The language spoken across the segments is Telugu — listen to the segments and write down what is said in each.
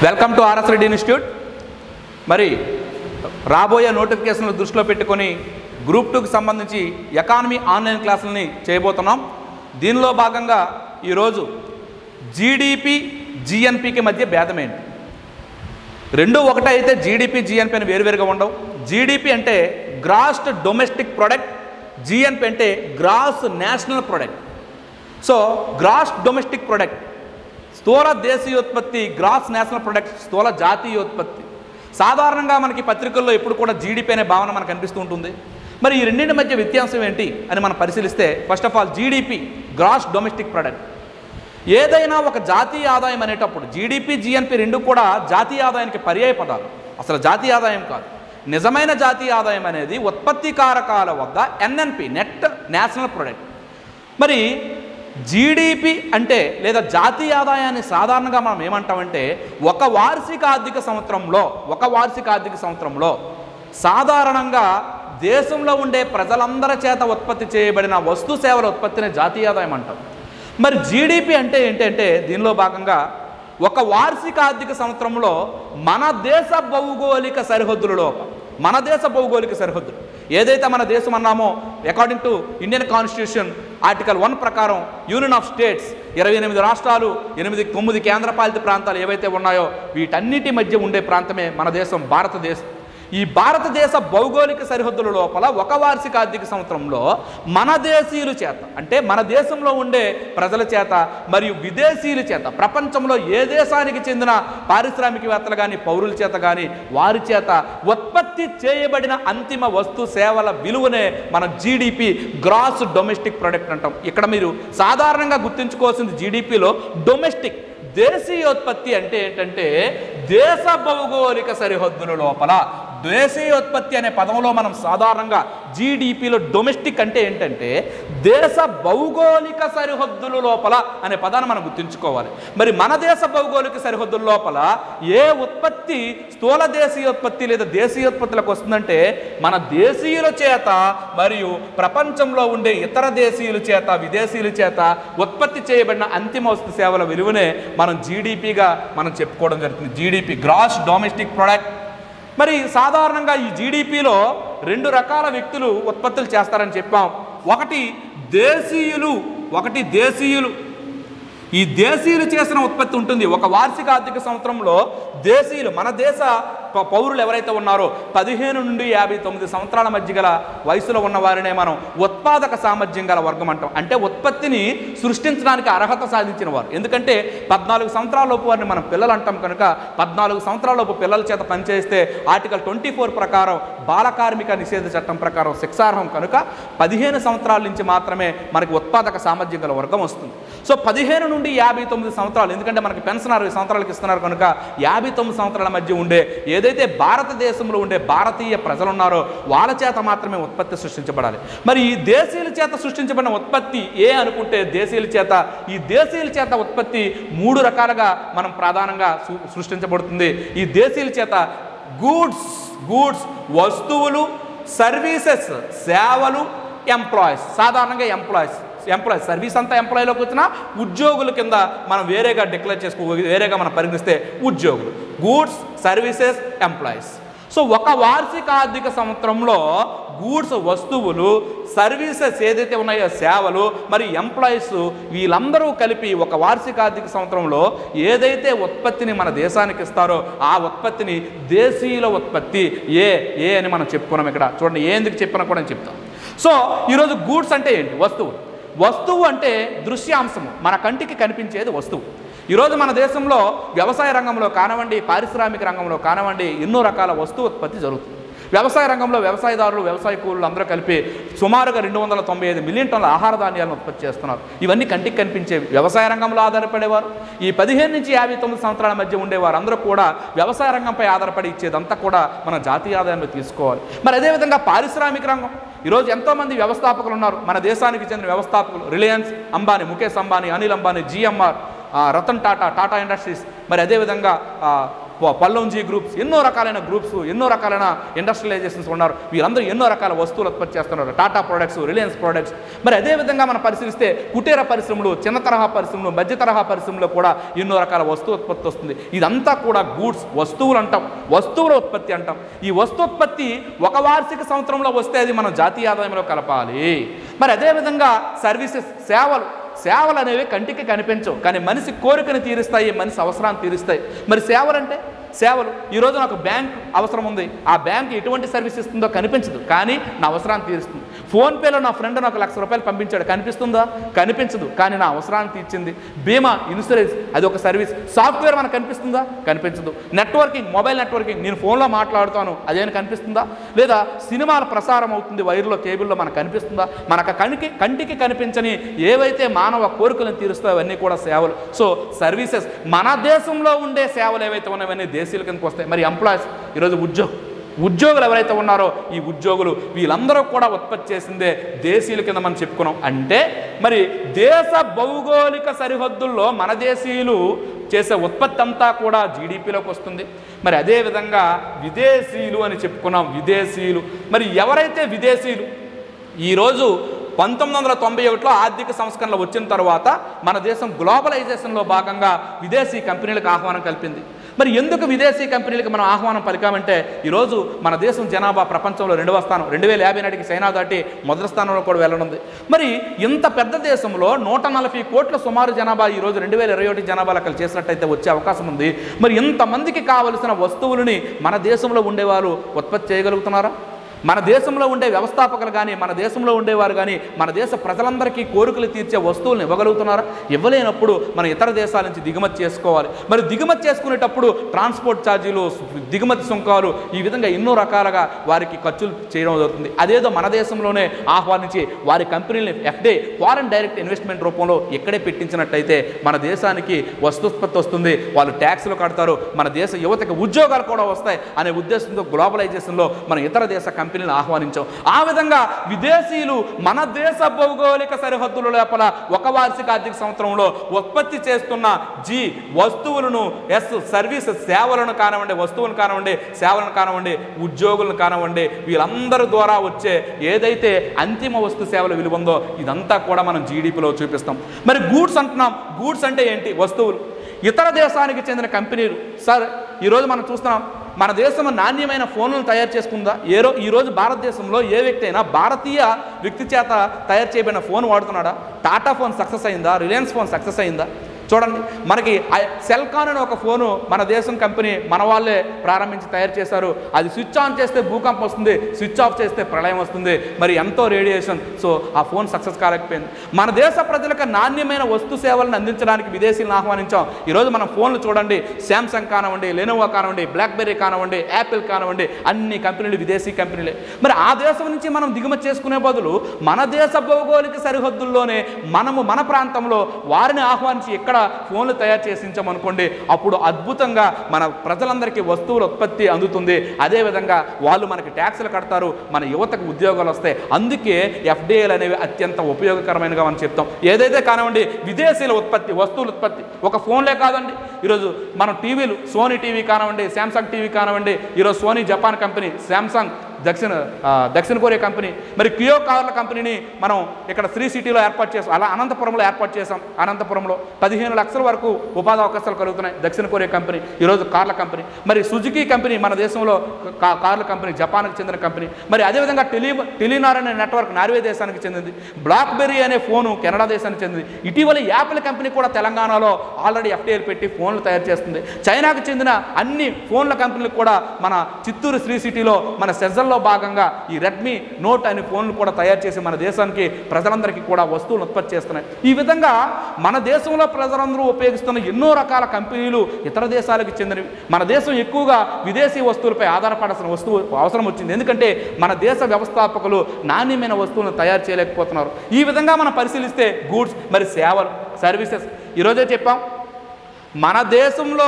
welcome to RS Reddy institute మరి రాబోయే నోటిఫికేషన్లు దృష్టిలో పెట్టుకొని గ్రూప్ టూకి సంబంధించి ఎకానమీ ఆన్లైన్ క్లాసులని చేయబోతున్నాం దీనిలో భాగంగా ఈరోజు జీడిపి జిఎన్పికి మధ్య భేదం ఏంటి రెండు ఒకటే అయితే జీడిపి జిఎన్పి అని వేరువేరుగా ఉండవు జీడిపి అంటే గ్రాస్ డొమెస్టిక్ ప్రొడక్ట్ జిఎన్పి అంటే gross national product so gross domestic product స్థూల దేశీయోత్పత్తి గ్రాస్ నేషనల్ ప్రొడక్ట్ స్థూల జాతీయోత్పత్తి సాధారణంగా మనకి పత్రికల్లో ఎప్పుడు కూడా జీడిపి అనే భావన మనకు కనిపిస్తూ ఉంటుంది మరి ఈ రెండింటి మధ్య వ్యత్యాసం ఏంటి అని మనం పరిశీలిస్తే first of all GDP gross domestic product ఏదైనా ఒక జాతీయ ఆదాయం అనేటప్పుడు జీడిపి జిఎన్పి రెండు కూడా జాతీయ ఆదాయానికి పర్యాయ పదాలు అసలు జాతీయ ఆదాయం కాదు నిజమైన జాతీయ ఆదాయం అనేది ఉత్పత్తి కారకాల వద్ద ఎన్ఎన్పి నెట్ నేషనల్ ప్రొడక్ట్ మరి జీడిపి అంటే లేదా జాతీయ ఆదాయాన్ని సాధారణంగా మనం ఏమంటామంటే ఒక వార్షిక ఆర్థిక సంవత్సరంలో ఒక వార్షిక ఆర్థిక సంవత్సరంలో సాధారణంగా దేశంలో ఉండే ప్రజలందరి చేత ఉత్పత్తి చేయబడిన వస్తు సేవల ఉత్పత్తిని జాతీయ ఆదాయం అంటాం మరి జీడిపి అంటే ఏంటంటే దీనిలో భాగంగా ఒక వార్షిక ఆర్థిక సంవత్సరంలో మన దేశ భౌగోళిక సరిహద్దులలో మన దేశ భౌగోళిక సరిహద్దులు ఏదైతే మన దేశం అన్నామో according to Indian constitution article one ప్రకారం యూనియన్ ఆఫ్ స్టేట్స్ ఇరవై ఎనిమిది రాష్ట్రాలు ఎనిమిది తొమ్మిది కేంద్రపాలిత ప్రాంతాలు ఏవైతే ఉన్నాయో వీటన్నిటి మధ్య ఉండే ప్రాంతమే మన దేశం భారతదేశం ఈ భారతదేశ భౌగోళిక సరిహద్దుల లోపల ఒక వార్షిక ఆర్థిక సంవత్సరంలో మన దేశీయుల చేత అంటే మన దేశంలో ఉండే ప్రజల చేత మరియు విదేశీయుల చేత ప్రపంచంలో ఏ దేశానికి చెందిన పారిశ్రామికవేత్తలు కానీ పౌరుల చేత కానీ వారి చేత ఉత్పత్తి చేయబడిన అంతిమ వస్తు సేవల విలువనే మనం జీడిపి గ్రాస్ డొమెస్టిక్ ప్రొడక్ట్ అంటాం ఇక్కడ మీరు సాధారణంగా గుర్తుంచుకోవాల్సింది జీడిపిలో డొమెస్టిక్ దేశీయోత్పత్తి అంటే ఏంటంటే దేశ భౌగోళిక సరిహద్దుల లోపల దేశీయోత్పత్తి అనే పదంలో మనం సాధారణంగా జీడిపిలో డొమెస్టిక్ అంటే ఏంటంటే దేశ భౌగోళిక సరిహద్దుల లోపల అనే పదాన్ని మనం గుర్తుంచుకోవాలి మరి మన దేశ భౌగోళిక సరిహద్దుల లోపల ఏ ఉత్పత్తి స్థూల దేశీయోత్పత్తి లేదా దేశీయోత్పత్తులకు వస్తుందంటే మన దేశీయుల చేత మరియు ప్రపంచంలో ఉండే ఇతర దేశీయుల చేత విదేశీయుల చేత ఉత్పత్తి చేయబడిన అంతిమ వస్తు సేవల విలువనే మనం జీడిపిగా మనం చెప్పుకోవడం జరుగుతుంది జీడిపి గ్రాస్ డొమెస్టిక్ ప్రొడక్ట్ మరి సాధారణంగా ఈ జీడిపిలో రెండు రకాల వ్యక్తులు ఉత్పత్తులు చేస్తారని చెప్పాం ఒకటి దేశీయులు ఒకటి దేశీయులు ఈ దేశీయులు చేసిన ఉత్పత్తి ఉంటుంది ఒక వార్షిక ఆర్థిక సంవత్సరంలో దేశీయులు మన దేశ ప- పౌరులు ఎవరైతే ఉన్నారో పదిహేను నుండి యాభై తొమ్మిది సంవత్సరాల మధ్య గల వయసులో ఉన్న వారినే మనం ఉత్పాదక సామర్థ్యం గల వర్గం అంటాం అంటే ఉత్పత్తిని సృష్టించడానికి అర్హత సాధించిన వారు ఎందుకంటే పద్నాలుగు సంవత్సరాల లోపు వారిని మనం పిల్లలు అంటాం కనుక పద్నాలుగు సంవత్సరాల లోపు పిల్లల చేత పనిచేస్తే ఆర్టికల్ ట్వంటీ ఫోర్ ప్రకారం బాల కార్మిక నిషేధ చట్టం ప్రకారం శిక్షార్హం కనుక పదిహేను సంవత్సరాల నుంచి మాత్రమే మనకి ఉత్పాదక సామర్థ్యం గల వర్గం వస్తుంది సో పదిహేను నుండి యాభై తొమ్మిది సంవత్సరాలు ఎందుకంటే మనకి పెన్షన్ అరవై సంవత్సరాలకి ఇస్తున్నారు కనుక యాభై తొమ్మిది సంవత్సరాల మధ్య ఉండే ఏదైతే భారతదేశంలో ఉండే భారతీయ ప్రజలు ఉన్నారో వాళ్ళ చేత మాత్రమే ఉత్పత్తి సృష్టించబడాలి మరి ఈ దేశీయుల చేత సృష్టించబడిన ఉత్పత్తి ఏ అనుకుంటే దేశీయుల చేత ఈ దేశీయుల చేత ఉత్పత్తి మూడు రకాలుగా మనం ప్రధానంగా సు- సృష్టించబడుతుంది ఈ దేశీయుల చేత గూడ్స్ గూడ్స్ వస్తువులు సర్వీసెస్ సేవలు ఎంప్లాయీస్ సాధారణంగా ఎంప్లాయీస్ ఎంప్లాయీస్ సర్వీస్ అంతా ఎంప్లాయీలోకి వచ్చిన ఉద్యోగుల కింద మనం వేరేగా డిక్లేర్ చేసుకో వేరేగా మనం పరిగణిస్తే ఉద్యోగులు గూడ్స్ సర్వీసెస్ ఎంప్లాయీస్ సో ఒక వార్షిక ఆర్థిక సంవత్సరంలో గూడ్స్ వస్తువులు సర్వీసెస్ ఏదైతే ఉన్నాయో సేవలు మరి ఎంప్లాయీస్ వీళ్ళందరూ కలిపి ఒక వార్షిక ఆర్థిక సంవత్సరంలో ఏదైతే ఉత్పత్తిని మన దేశానికి ఇస్తారో ఆ ఉత్పత్తిని దేశీయుల ఉత్పత్తి ఏ ఏ అని మనం చెప్పుకున్నాం ఇక్కడ చూడండి ఏ ఎందుకు చెప్పినా కూడా నేను చెప్తాం సో ఈరోజు గూడ్స్ అంటే ఏంటి వస్తువు వస్తువు అంటే దృశ్యాంశము మన కంటికి కనిపించేది వస్తువు ఈరోజు మన దేశంలో వ్యవసాయ రంగంలో కానివ్వండి పారిశ్రామిక రంగంలో కానివ్వండి ఎన్నో రకాల వస్తు ఉత్పత్తి జరుగుతుంది వ్యవసాయ రంగంలో వ్యవసాయదారులు వ్యవసాయ కూలీలు అందరూ కలిపి సుమారుగా రెండు వందల తొంభై ఐదు మిలియన్ టన్నుల ఆహార ధాన్యాలను ఉత్పత్తి చేస్తున్నారు ఇవన్నీ కంటికి కనిపించేవి వ్యవసాయ రంగంలో ఆధారపడేవారు ఈ పదిహేను నుంచి యాభై తొమ్మిది సంవత్సరాల మధ్య ఉండేవారు అందరూ కూడా వ్యవసాయ రంగంపై ఆధారపడి ఇచ్చేదంతా కూడా మన జాతీయ ఆదాయంలో తీసుకోవాలి మరి అదేవిధంగా పారిశ్రామిక రంగం ఈరోజు ఎంతోమంది వ్యవస్థాపకులు ఉన్నారు మన దేశానికి చెందిన వ్యవస్థాపకులు రిలయన్స్ అంబానీ ముఖేష్ అంబానీ అనిల్ అంబానీ జిఎంఆర్ రతన్ టాటా టాటా ఇండస్ట్రీస్ మరి అదేవిధంగా ఆ, ప- పల్లంజీ గ్రూప్స్ ఎన్నో రకాలైన గ్రూప్స్ ఎన్నో రకాలైన ఇండస్ట్రియలైజేషన్స్ ఉన్నారు వీళ్ళందరూ ఎన్నో రకాల వస్తువులు ఉత్పత్తి చేస్తున్నారు టాటా ప్రొడక్ట్స్ రిలయన్స్ ప్రొడక్ట్స్ మరి అదే విధంగా మనం పరిశీలిస్తే కుటీర పరిశ్రమలు చిన్న తరహా పరిశ్రమలు మధ్య తరహా పరిశ్రమలో కూడా ఎన్నో రకాల వస్తువు ఉత్పత్తి వస్తుంది ఇదంతా కూడా గూడ్స్ వస్తువులు అంటాం వస్తువుల ఉత్పత్తి అంటాం ఈ వస్తోత్పత్తి ఒక వార్షిక సంవత్సరంలో వస్తే అది మనం జాతీయ ఆదాయంలో కలపాలి మరి అదేవిధంగా సర్వీసెస్ సేవలు సేవలు అనేవి కంటికి కనిపించవు కానీ మనిషి కోరికను తీరుస్తాయి మనిషి అవసరాన్ని తీరుస్తాయి మరి సేవలు అంటే సేవలు ఈరోజు నాకు బ్యాంక్ అవసరం ఉంది ఆ బ్యాంక్ ఎటువంటి సర్వీస్ ఇస్తుందో కనిపించదు కానీ నా అవసరాన్ని తీరుస్తుంది ఫోన్పేలో నా ఫ్రెండ్ నాకు లక్ష రూపాయలు పంపించాడు కనిపిస్తుందా కనిపించదు కానీ నా అవసరాన్ని తీర్చింది బీమా ఇన్సూరెన్స్ అది ఒక సర్వీస్ సాఫ్ట్వేర్ మనకు కనిపిస్తుందా కనిపించదు నెట్వర్కింగ్ మొబైల్ నెట్వర్కింగ్ నేను ఫోన్లో మాట్లాడుతాను అదేమైనా కనిపిస్తుందా లేదా సినిమాల ప్రసారం అవుతుంది వైర్లో కేబుల్లో మనకు కనిపిస్తుందా మనకు కనికి కంటికి కనిపించని ఏవైతే మానవ కోరికలను తీరుస్తాయో అవన్నీ కూడా సేవలు సో సర్వీసెస్ మన దేశంలో ఉండే సేవలు ఏవైతే ఉన్నాయో దేశీయుల కిందకు వస్తాయి మరి ఎంప్లాయీస్ ఈరోజు ఉద్యోగం ఉద్యోగులు ఎవరైతే ఉన్నారో ఈ ఉద్యోగులు వీళ్ళందరూ కూడా ఉత్పత్తి చేసిందే దేశీయుల కింద మనం చెప్పుకున్నాం అంటే మరి దేశ భౌగోళిక సరిహద్దుల్లో మన దేశీయులు చేసే ఉత్పత్తి అంతా కూడా జీడిపిలోకి వస్తుంది మరి అదేవిధంగా విదేశీయులు అని చెప్పుకున్నాం విదేశీయులు మరి ఎవరైతే విదేశీయులు ఈరోజు పంతొమ్మిది వందల తొంభై ఒకటిలో ఆర్థిక సంస్కరణలు వచ్చిన తర్వాత మన దేశం గ్లోబలైజేషన్లో భాగంగా విదేశీ కంపెనీలకు ఆహ్వానం కల్పింది మరి ఎందుకు విదేశీ కంపెనీలకు మనం ఆహ్వానం పలికామంటే ఈరోజు మన దేశం జనాభా ప్రపంచంలో రెండవ స్థానం రెండు వేల యాభై నాటికి చైనా దాటి మొదటి స్థానంలో కూడా వెళ్ళనుంది మరి ఇంత పెద్ద దేశంలో నూట నలభై కోట్ల సుమారు జనాభా ఈరోజు రెండు వేల ఇరవై ఒకటి జనాభా లెక్కలు చేసినట్టయితే వచ్చే అవకాశం ఉంది మరి ఇంతమందికి కావలసిన వస్తువులని మన దేశంలో ఉండేవారు ఉత్పత్తి చేయగలుగుతున్నారా మన దేశంలో ఉండే వ్యవస్థాపకులు కానీ మన దేశంలో ఉండేవారు కానీ మన దేశ ప్రజలందరికీ కోరికలు తీర్చే వస్తువులను ఇవ్వగలుగుతున్నారా ఇవ్వలేనప్పుడు మన ఇతర దేశాల నుంచి దిగుమతి చేసుకోవాలి మరి దిగుమతి చేసుకునేటప్పుడు ట్రాన్స్పోర్ట్ ఛార్జీలు దిగుమతి సుంకాలు ఈ విధంగా ఎన్నో రకాలుగా వారికి ఖర్చులు చేయడం జరుగుతుంది అదేదో మన దేశంలోనే ఆహ్వానించి వారి కంపెనీలని ఎఫ్డే ఫారెన్ డైరెక్ట్ ఇన్వెస్ట్మెంట్ రూపంలో ఎక్కడే పెట్టించినట్టయితే మన దేశానికి వస్తుత్పత్తి వస్తుంది వాళ్ళు ట్యాక్సులు కడతారు మన దేశ యువతకి ఉద్యోగాలు కూడా వస్తాయి అనే ఉద్దేశంతో గ్లోబలైజేషన్లో మన ఇతర దేశ కంపెనీలను ఆహ్వానించాం ఆ విధంగా విదేశీయులు మన దేశ భౌగోళిక సరిహద్దుల లోపల ఒక వార్షిక ఆర్థిక సంవత్సరంలో ఉత్పత్తి చేస్తున్న జీ వస్తువులను ఎస్ సర్వీస్ సేవలను కానివ్వండి వస్తువులను కానివ్వండి సేవలను కానివ్వండి ఉద్యోగులను కానివ్వండి వీళ్ళందరి ద్వారా వచ్చే ఏదైతే అంతిమ వస్తు సేవల విలువ ఉందో ఇదంతా కూడా మనం జీడిపిలో చూపిస్తాం మరి గూడ్స్ అంటున్నాం గూడ్స్ అంటే ఏంటి వస్తువులు ఇతర దేశానికి చెందిన కంపెనీలు సార్ ఈరోజు మనం చూస్తున్నాం మన దేశం నాణ్యమైన ఫోన్లను తయారు చేసుకుందా ఏ రో ఈరోజు భారతదేశంలో ఏ వ్యక్తి అయినా భారతీయ వ్యక్తి చేత తయారు చేయబడిన ఫోన్ వాడుతున్నాడా టాటా ఫోన్ సక్సెస్ అయిందా రిలయన్స్ ఫోన్ సక్సెస్ అయిందా చూడండి మనకి సెల్కాన్ అనే ఒక ఫోను మన దేశం కంపెనీ మన వాళ్ళే ప్రారంభించి తయారు చేశారు అది స్విచ్ ఆన్ చేస్తే భూకంపం వస్తుంది స్విచ్ ఆఫ్ చేస్తే ప్రళయం వస్తుంది మరి ఎంతో రేడియేషన్ సో ఆ ఫోన్ సక్సెస్ కాలేకపోయింది మన దేశ ప్రజలకు నాణ్యమైన వస్తు సేవలను అందించడానికి విదేశీయులను ఆహ్వానించాం ఈరోజు మనం ఫోన్లు చూడండి శాంసంగ్ కానివ్వండి లెనోవా కానివ్వండి బ్లాక్బెర్రీ కానివ్వండి యాపిల్ కానివ్వండి అన్ని కంపెనీలు విదేశీ కంపెనీలే మరి ఆ దేశం నుంచి మనం దిగుమతి చేసుకునే బదులు మన దేశ భౌగోళిక సరిహద్దుల్లోనే మనము మన ప్రాంతంలో వారిని ఆహ్వానించి ఇక్కడ ఫోన్లు తయారు చేసి ఉంచామనుకోండి అప్పుడు అద్భుతంగా మన ప్రజలందరికీ వస్తువుల ఉత్పత్తి అందుతుంది అదేవిధంగా వాళ్ళు మనకి ట్యాక్సులు కడతారు మన యువతకు ఉద్యోగాలు వస్తాయి అందుకే ఎఫ్డిఏలు అనేవి అత్యంత ఉపయోగకరమైనగా మనం చెప్తాం ఏదైతే కానివ్వండి విదేశీయుల ఉత్పత్తి వస్తువుల ఉత్పత్తి ఒక ఫోన్లే కాదండి ఈరోజు మనం టీవీలు సోనీ టీవీ కానివ్వండి శాంసంగ్ టీవీ కానివ్వండి ఈరోజు సోనీ జపాన్ కంపెనీ శాంసంగ్ దక్షిణ ఆ, దక్షిణ కొరియా కంపెనీ మరి కియో కార్ల కంపెనీని మనం ఇక్కడ శ్రీ సిటీలో ఏర్పాటు చేసాం అలా అనంతపురంలో ఏర్పాటు చేసాం అనంతపురంలో పదిహేను లక్షల వరకు ఉపాధి అవకాశాలు కలుగుతున్నాయి దక్షిణ కొరియా కంపెనీ ఈరోజు కార్ల కంపెనీ మరి సుజుకి కంపెనీ మన దేశంలో కా- కార్ల కంపెనీ జపాన్కి చెందిన కంపెనీ మరి అదేవిధంగా టెలి టెలినార్ అనే నెట్వర్క్ నార్వే దేశానికి చెందింది బ్లాక్బెర్రీ అనే ఫోను కెనడా దేశానికి చెందింది ఇటీవల యాపిల్ కంపెనీ కూడా తెలంగాణలో ఆల్రెడీ ఎఫ్టీఐలు పెట్టి ఫోన్లు తయారు చేస్తుంది చైనాకు చెందిన అన్ని ఫోన్ల కంపెనీలు కూడా మన చిత్తూరు శ్రీ సిటీలో మన సెజల్లో భాగంగా ఈ రెడ్మీ నోట్ అనే ఫోన్లు కూడా తయారు చేసి మన దేశానికి ప్రజలందరికీ కూడా వస్తువులు ఉత్పత్తి చేస్తున్నాయి ఈ విధంగా మన దేశంలో ప్రజలందరూ ఉపయోగిస్తున్న ఎన్నో రకాల కంపెనీలు ఇతర దేశాలకు చెందినవి మన దేశం ఎక్కువగా విదేశీ వస్తువులపై ఆధారపడాల్సిన వస్తువు అవసరం వచ్చింది ఎందుకంటే మన దేశ వ్యవస్థాపకులు నాణ్యమైన వస్తువులను తయారు చేయలేకపోతున్నారు ఈ విధంగా మనం పరిశీలిస్తే గూడ్స్ మరి సేవలు సర్వీసెస్ ఈరోజే చెప్పాం మన దేశంలో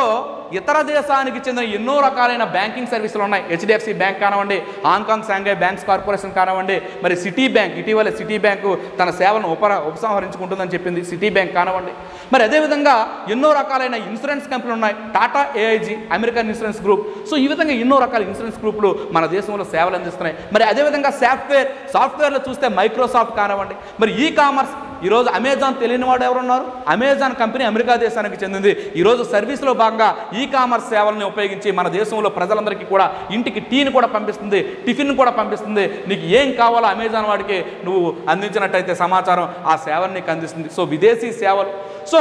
ఇతర దేశానికి చెందిన ఎన్నో రకాలైన బ్యాంకింగ్ సర్వీసులు ఉన్నాయి హెచ్డిఎఫ్సి బ్యాంక్ కానివ్వండి హాంకాంగ్ శాంఘై బ్యాంక్స్ కార్పొరేషన్ కానివ్వండి మరి సిటీ బ్యాంక్ ఇటీవల సిటీ బ్యాంకు తన సేవలను ఉప ఉపసంహరించుకుంటుందని చెప్పింది సిటీ బ్యాంక్ కానివ్వండి మరి అదేవిధంగా ఎన్నో రకాలైన ఇన్సూరెన్స్ కంపెనీలు ఉన్నాయి Tata AIG American insurance group so ఈ విధంగా ఎన్నో రకాల ఇన్సూరెన్స్ గ్రూపులు మన దేశంలో సేవలు అందిస్తున్నాయి మరి అదేవిధంగా సాఫ్ట్వేర్ సాఫ్ట్వేర్లో చూస్తే మైక్రోసాఫ్ట్ కానివ్వండి మరి ఈ కామర్స్ ఈరోజు అమెజాన్ తెలియని వాడు ఎవరున్నారు అమెజాన్ కంపెనీ అమెరికా దేశానికి చెందింది ఈరోజు సర్వీస్లో భాగంగా ఈ కామర్స్ సేవల్ని ఉపయోగించి మన దేశంలో ప్రజలందరికీ కూడా ఇంటికి టీని కూడా పంపిస్తుంది టిఫిన్ కూడా పంపిస్తుంది నీకు ఏం కావాలో అమెజాన్ వాడికి నువ్వు అందించినట్టయితే సమాచారం ఆ సేవని నీకు అందిస్తుంది సో విదేశీ సేవలు సో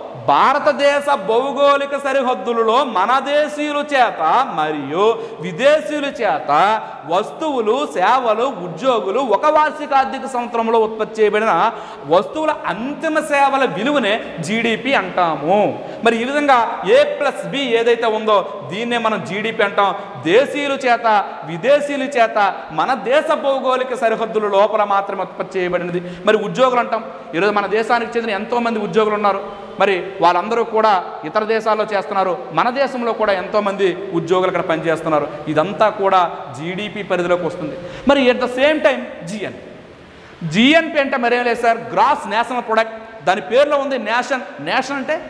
భారతదేశ భౌగోళిక సరిహద్దులలో మన దేశీయుల చేత మరియు విదేశీయుల చేత వస్తువులు సేవలు ఉద్యోగులు ఒక వార్షిక ఆర్థిక సంవత్సరంలో ఉత్పత్తి చేయబడిన వస్తువుల అంతిమ సేవల విలువనే జీడిపి అంటాము మరి ఈ విధంగా ఏ ప్లస్ బి ఏదైతే ఉందో దీన్నే మనం జీడిపి అంటాం దేశీయుల చేత విదేశీయుల చేత మన దేశ భౌగోళిక సరిహద్దుల లోపల మాత్రమే ఉత్పత్తి చేయబడినది మరి ఉద్యోగులు అంటాం ఈరోజు మన దేశానికి చెందిన ఎంతోమంది ఉద్యోగులు ఉన్నారు మరి వాళ్ళందరూ కూడా ఇతర దేశాల్లో చేస్తున్నారు మన దేశంలో కూడా ఎంతోమంది ఉద్యోగులు ఇక్కడ పనిచేస్తున్నారు ఇదంతా కూడా జీడిపి పరిధిలోకి వస్తుంది మరి at the same time GN GNP అంటే మరేం లేదు సార్ గ్రాస్ నేషనల్ ప్రొడక్ట్ దాని పేరులో ఉంది నేషన్ నేషన్ అంటే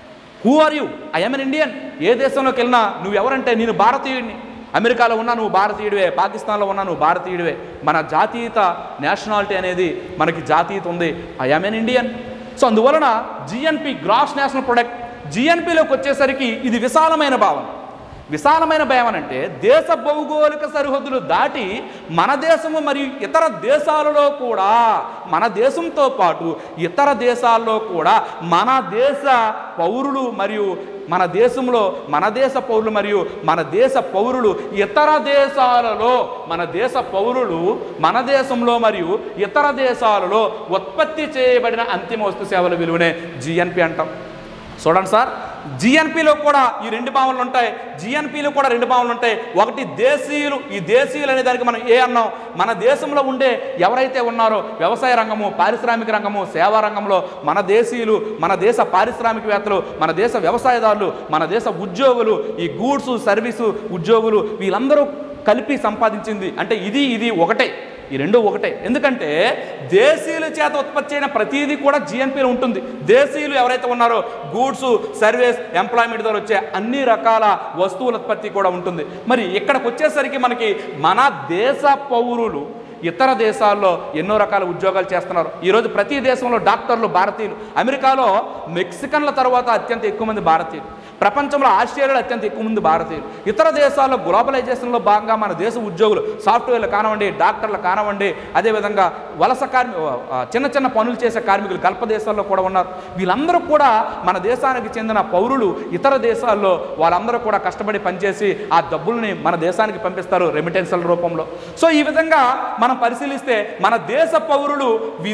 who are you I'm an Indian ఏ దేశంలోకి వెళ్ళినా నువ్వు ఎవరంటే నేను భారతీయుడిని అమెరికాలో ఉన్నా నువ్వు భారతీయుడివే పాకిస్తాన్లో ఉన్నా నువ్వు భారతీయుడివే మన జాతీయత నేషనాలిటీ అనేది మనకి జాతీయత ఉంది ఐఎమ్ ఎన్ ఇండియన్ సో అందువలన జిఎన్పి గ్రాస్ నేషనల్ ప్రొడక్ట్ జిఎన్పిలోకి వచ్చేసరికి ఇది విశాలమైన భావన విశాలమైన భయం అంటే దేశ భౌగోళిక సరిహద్దులు దాటి మన దేశము మరియు ఇతర దేశాలలో కూడా మన దేశంతో పాటు ఇతర దేశాల్లో కూడా మన దేశ పౌరులు మరియు మన దేశంలో మన దేశ పౌరులు మరియు మన దేశ పౌరులు ఇతర దేశాలలో మన దేశ పౌరులు మన దేశంలో మరియు ఇతర దేశాలలో ఉత్పత్తి చేయబడిన అంతిమ వస్తు సేవల విలువనే జిఎన్పి అంటాం చూడండి సార్ జిఎన్పిలో కూడా ఈ రెండు భావనలు ఉంటాయి జిఎన్పిలో కూడా రెండు భావనలు ఉంటాయి ఒకటి దేశీయులు ఈ దేశీయులు అనే దానికి మనం ఏ అన్నాం మన దేశంలో ఉండే ఎవరైతే ఉన్నారో వ్యవసాయ రంగము పారిశ్రామిక రంగము సేవా రంగంలో మన దేశీయులు మన దేశ పారిశ్రామికవేత్తలు మన దేశ వ్యవసాయదారులు మన దేశ ఉద్యోగులు ఈ గూడ్స్ సర్వీసు ఉద్యోగులు వీళ్ళందరూ కలిపి సంపాదించింది అంటే ఇది ఇది ఒకటే ఈ రెండు ఒకటే ఎందుకంటే దేశీయుల చేత ఉత్పత్తి అయిన ప్రతిదీ కూడా జిఎన్పిలో ఉంటుంది దేశీయులు ఎవరైతే ఉన్నారో గూడ్స్ సర్వీస్ ఎంప్లాయ్మెంట్ ద్వారా వచ్చే అన్ని రకాల వస్తువుల ఉత్పత్తి కూడా ఉంటుంది మరి ఇక్కడికి వచ్చేసరికి మనకి మన దేశ పౌరులు ఇతర దేశాల్లో ఎన్నో రకాల ఉద్యోగాలు చేస్తున్నారు ఈరోజు ప్రతి దేశంలో డాక్టర్లు భారతీయులు అమెరికాలో మెక్సికన్ల తర్వాత అత్యంత ఎక్కువ మంది భారతీయులు ప్రపంచంలో ఆస్ట్రేలియాలో అత్యంత ఎక్కువ మంది భారతీయులు ఇతర దేశాల్లో గ్లోబలైజేషన్లో భాగంగా మన దేశ ఉద్యోగులు సాఫ్ట్వేర్లు కానివ్వండి డాక్టర్లు కానివ్వండి అదేవిధంగా వలస కార్మి ఆ, చిన్న చిన్న పనులు చేసే కార్మికులు గల్ప దేశాల్లో కూడా ఉన్నారు వీళ్ళందరూ కూడా మన దేశానికి చెందిన పౌరులు ఇతర దేశాల్లో వాళ్ళందరూ కూడా కష్టపడి పనిచేసి ఆ డబ్బుల్ని మన దేశానికి పంపిస్తారు రెమిటెన్స్ల రూపంలో సో ఈ విధంగా మనం పరిశీలిస్తే మన దేశ పౌరులు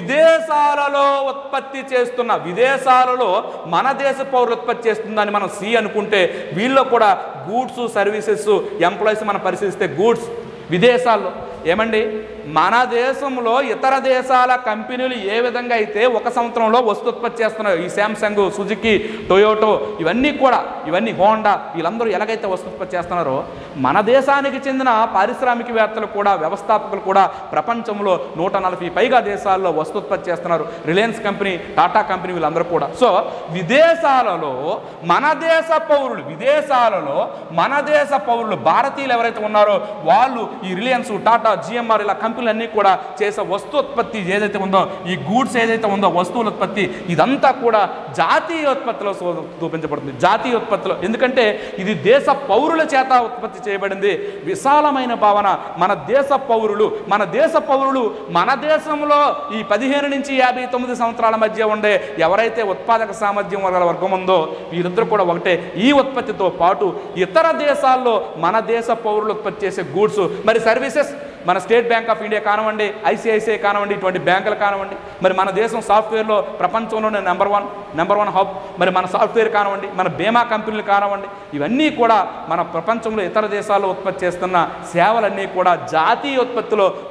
విదేశాలలో ఉత్పత్తి చేస్తున్న విదేశాలలో మన దేశ పౌరులు ఉత్పత్తి చేస్తుందని మనం సి అనుకుంటే వీళ్ళు కూడా గూడ్స్ సర్వీసెస్ ఎంప్లాయీస్ మనం పరిశీలిస్తే గూడ్స్ విదేశాల్లో ఏమండి మన దేశంలో ఇతర దేశాల కంపెనీలు ఏ విధంగా అయితే ఒక సంవత్సరంలో వస్తు ఉత్పత్తి చేస్తున్నాయో ఈ శాంసంగ్ సుజుకి టొయోటో ఇవన్నీ కూడా ఇవన్నీ హోండా వీళ్ళందరూ ఎలాగైతే వస్తు ఉత్పత్తి చేస్తున్నారో మన దేశానికి చెందిన పారిశ్రామికవేత్తలు కూడా వ్యవస్థాపకులు కూడా ప్రపంచంలో నూట నలభై పైగా దేశాల్లో వస్తు ఉత్పత్తి చేస్తున్నారు రిలయన్స్ కంపెనీ టాటా కంపెనీ వీళ్ళందరూ కూడా సో విదేశాలలో మన దేశ పౌరులు విదేశాలలో మన దేశ పౌరులు భారతీయులు ఎవరైతే ఉన్నారో వాళ్ళు ఈ రిలయన్స్ టాటా జిఎంఆర్ ఇలా కంపెనీలు అన్నీ కూడా చేసే వస్తు ఉత్పత్తి ఏదైతే ఉందో ఈ గూడ్స్ ఏదైతే ఉందో వస్తువుల ఉత్పత్తి ఇదంతా కూడా జాతీయ ఉత్పత్తిలో సో- చూపించబడుతుంది జాతీయ ఉత్పత్తిలో ఎందుకంటే ఇది దేశ పౌరుల చేత ఉత్పత్తి చేయబడింది విశాలమైన భావన మన దేశ పౌరులు మన దేశ పౌరులు మన దేశంలో ఈ పదిహేను నుంచి యాభై తొమ్మిది సంవత్సరాల మధ్య ఉండే ఎవరైతే ఉత్పాదక సామర్థ్యం గల వర్గం ఉందో వీరిద్దరూ కూడా ఒకటే ఈ ఉత్పత్తితో పాటు ఇతర దేశాల్లో మన దేశ పౌరులు ఉత్పత్తి చేసే గూడ్స్ మరి సర్వీసెస్ మన స్టేట్ బ్యాంక్ ఆఫ్ ఇండియా కానివ్వండి ఐసిఐసిఐ కానివ్వండి ఇటువంటి బ్యాంకులు కానివ్వండి మరి మన దేశం సాఫ్ట్వేర్లో ప్రపంచంలోనే number one number one hub మరి మన సాఫ్ట్వేర్ కానివ్వండి మన బీమా కంపెనీలు కానివ్వండి ఇవన్నీ కూడా మన ప్రపంచంలో ఇతర దేశాల్లో ఉత్పత్తి చేస్తున్న సేవలన్నీ కూడా జాతీయ ఉత్పత్తిలో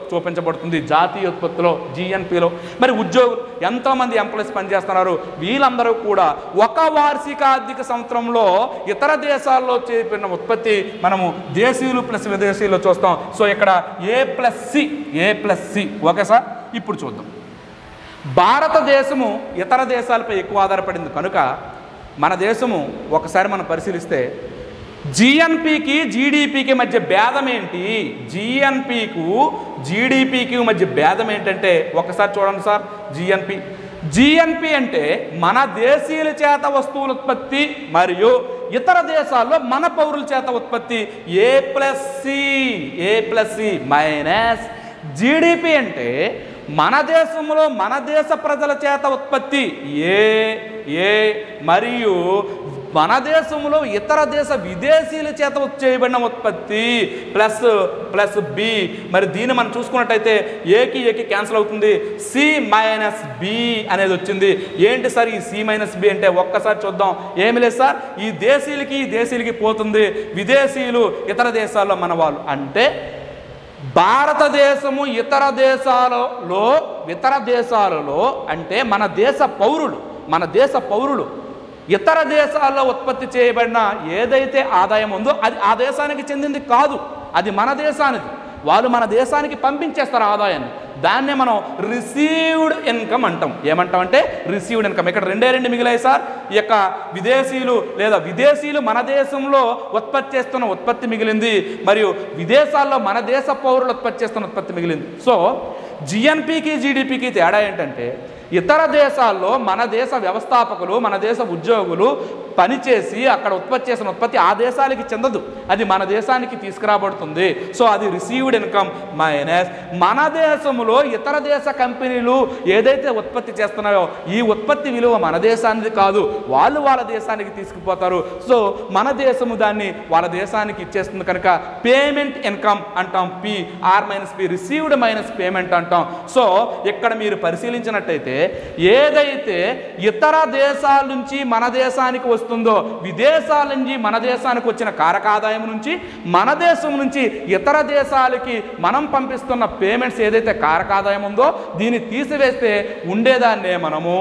చూపించబడుతుంది జాతీయ ఉత్పత్తిలో జిఎన్పిలో మరి ఉద్యోగులు ఎంతోమంది ఎంప్లాయీస్ పనిచేస్తున్నారు వీళ్ళందరూ కూడా ఒక వార్షిక ఆర్థిక సంవత్సరంలో ఇతర దేశాల్లో చేపడిన ఉత్పత్తి మనము దేశీయులు ప్లస్ విదేశీయులు చూస్తాం సో ఇక్కడ A plus C A plus C okay sir ఇప్పుడు చూద్దాం భారతదేశము ఇతర దేశాలపై ఎక్కువ ఆధారపడింది కనుక మన దేశము ఒకసారి మనం పరిశీలిస్తే జిఎన్పికి జీడిపికి మధ్య భేదం ఏంటి జిఎన్పికు జీడిపికి మధ్య భేదం ఏంటంటే ఒకసారి చూడండి సార్ జిఎన్పి జిఎన్పి అంటే మన దేశీయుల చేత వస్తువుల ఉత్పత్తి మరియు ఇతర దేశాల్లో మన పౌరుల చేత ఉత్పత్తి A plus C A plus C minus GDP అంటే మన దేశంలో మన దేశ ప్రజల చేత ఉత్పత్తి ఏ ఏ మరియు మన దేశంలో ఇతర దేశ విదేశీయుల చేత చేయబడిన ఉత్పత్తి ప్లస్ ప్లస్ బి మరి దీన్ని మనం చూసుకున్నట్టయితే ఏకి ఏకి క్యాన్సిల్ అవుతుంది సి మైనస్ బి అనేది వచ్చింది ఏంటి సార్ ఈ సి మైనస్ బి అంటే ఒక్కసారి చూద్దాం ఏమి లేదు సార్ ఈ దేశీయులకి ఈ దేశీయులకి పోతుంది విదేశీయులు ఇతర దేశాల్లో మన వాళ్ళు అంటే భారతదేశము ఇతర దేశాలలో ఇతర దేశాలలో అంటే మన దేశ పౌరులు మన దేశ పౌరులు ఇతర దేశాల్లో ఉత్పత్తి చేయబడిన ఏదైతే ఆదాయం ఉందో అది ఆ దేశానికి చెందింది కాదు అది మన దేశానికి వాళ్ళు మన దేశానికి పంపించేస్తారు ఆదాయాన్ని దాన్నే మనం రిసీవ్డ్ ఇన్కమ్ అంటాం ఏమంటాం అంటే రిసీవ్డ్ ఇన్కమ్ ఇక్కడ రెండే రెండు మిగిలాయి సార్ ఈ యొక్క విదేశీయులు లేదా విదేశీయులు మన దేశంలో ఉత్పత్తి చేస్తున్న ఉత్పత్తి మిగిలింది మరియు విదేశాల్లో మన దేశ పౌరులు ఉత్పత్తి చేస్తున్న ఉత్పత్తి మిగిలింది సో జిఎన్పికి జీడిపికి తేడా ఏంటంటే ఇతర దేశాల్లో మన దేశ వ్యవస్థాపకులు మన దేశ ఉద్యోగులు పనిచేసి అక్కడ ఉత్పత్తి చేసిన ఉత్పత్తి ఆ దేశానికి చెందదు అది మన దేశానికి తీసుకురాబడుతుంది సో అది రిసీవ్డ్ ఇన్కమ్ మైనస్ మన దేశంలో ఇతర దేశ కంపెనీలు ఏదైతే ఉత్పత్తి చేస్తున్నాయో ఈ ఉత్పత్తి విలువ మన దేశానికి కాదు వాళ్ళు వాళ్ళ దేశానికి తీసుకుపోతారు సో మన దేశము దాన్ని వాళ్ళ దేశానికి ఇచ్చేస్తుంది కనుక పేమెంట్ ఇన్కమ్ అంటాం P R minus P received minus payment అంటాం సో ఇక్కడ మీరు పరిశీలించినట్టయితే ఏదైతే ఇతర దేశాల నుంచి మన దేశానికి వస్తుందో విదేశాల నుంచి మన దేశానికి వచ్చిన కారకాదాయం నుంచి మన దేశం నుంచి ఇతర దేశాలకి మనం పంపిస్తున్న పేమెంట్స్ ఏదైతే కారకాదాయం ఉందో దీన్ని తీసివేస్తే ఉండేదాన్నే మనము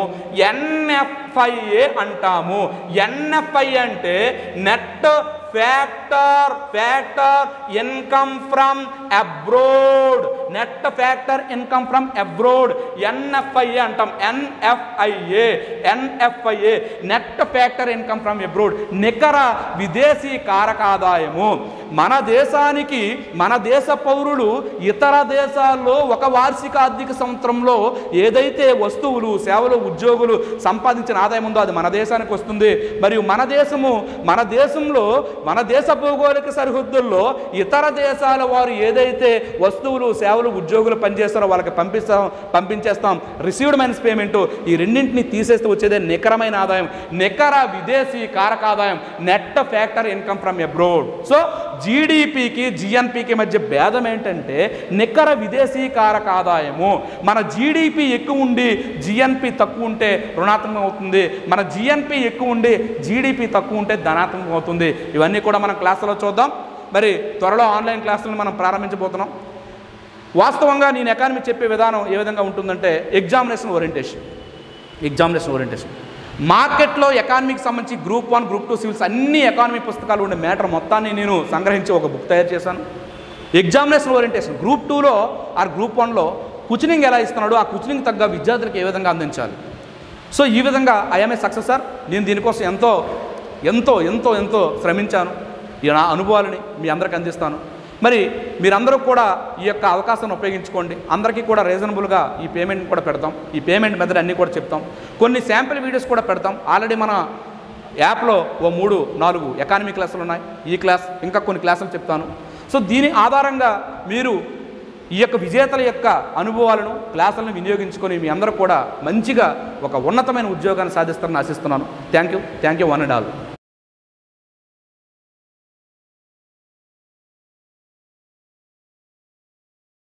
ఎన్ఎఫ్ఐఏ అంటాము ఎన్ఎఫ్ఐ అంటే net factor factor income from abroad net factor income from abroad NFIA అంటాం NFIA NFIA net factor income from abroad నికర విదేశీ కారకాదాయము మన దేశానికి మన దేశ పౌరులు ఇతర దేశాల్లో ఒక వార్షిక ఆర్థిక సంవత్సరంలో ఏదైతే వస్తువులు సేవలు ఉద్యోగులు సంపాదించిన ఆదాయం ఉందో అది మన దేశానికి వస్తుంది మరియు మన దేశము మన దేశంలో మన దేశ భౌగోళిక సరిహద్దుల్లో ఇతర దేశాల వారు ఏదైతే వస్తువులు సేవలు ఉద్యోగులు పనిచేస్తారో వాళ్ళకి పంపిస్తాం పంపించేస్తాం రిసీవ్డ్ మైనస్ పేమెంట్ ఈ రెండింటిని తీసేస్తే వచ్చేదే నికరమైన ఆదాయం నికర విదేశీ కారకాదాయం net factor income from abroad so జీడిపికి జిఎన్పికి మధ్య భేదం ఏంటంటే నికర విదేశీ కారక ఆదాయము మన జీడిపి ఎక్కువ ఉండి జిఎన్పి తక్కువ ఉంటే రుణాత్మకం అవుతుంది మన జిఎన్పి ఎక్కువ ఉండి జీడిపి తక్కువ ఉంటే ధనాత్మకం అవుతుంది ఇవన్నీ కూడా మనం క్లాసులో చూద్దాం మరి త్వరలో ఆన్లైన్ క్లాసులను మనం ప్రారంభించబోతున్నాం వాస్తవంగా నేను ఎకానమీ చెప్పే విధానం ఏ విధంగా ఉంటుందంటే ఎగ్జామినేషన్ ఓరియంటేషన్ ఎగ్జామినేషన్ ఓరియంటేషన్ మార్కెట్లో ఎకానమీకి సంబంధించి group one group two civils అన్ని ఎకానమీ పుస్తకాలు ఉండే మ్యాటర్ మొత్తాన్ని నేను సంగ్రహించి ఒక బుక్ తయారు చేశాను ఎగ్జామినేషన్ ఓరియంటేషన్ గ్రూప్ టూలో ఆర్ గ్రూప్ వన్లో కుచినింగ్ ఎలా ఇస్తున్నాడో ఆ కుచినింగ్ తగ్గ విద్యార్థులకు ఏ విధంగా అందించాలి సో ఈ విధంగా ఐఎంఏ సక్సెస్ సార్ నేను దీనికోసం ఎంతో ఎంతో ఎంతో ఎంతో శ్రమించాను ఈ నా అనుభవాలని మీ అందరికి అందిస్తాను మరి మీరందరూ కూడా ఈ యొక్క అవకాశాన్ని ఉపయోగించుకోండి అందరికీ కూడా రీజనబుల్గా ఈ పేమెంట్ కూడా పెడతాం ఈ పేమెంట్ మెథడ్ అన్నీ కూడా చెప్తాం కొన్ని శాంపిల్ వీడియోస్ కూడా పెడతాం ఆల్రెడీ మన యాప్లో ఓ మూడు నాలుగు ఎకానమీ క్లాసులు ఉన్నాయి ఈ క్లాస్ ఇంకా కొన్ని క్లాసులు చెప్తాను సో దీని ఆధారంగా మీరు ఈ యొక్క విజేతల యొక్క అనుభవాలను క్లాసులను వినియోగించుకొని మీ అందరూ కూడా మంచిగా ఒక ఉన్నతమైన ఉద్యోగాన్ని సాధిస్తారని ఆశిస్తున్నాను thank you thank you one and all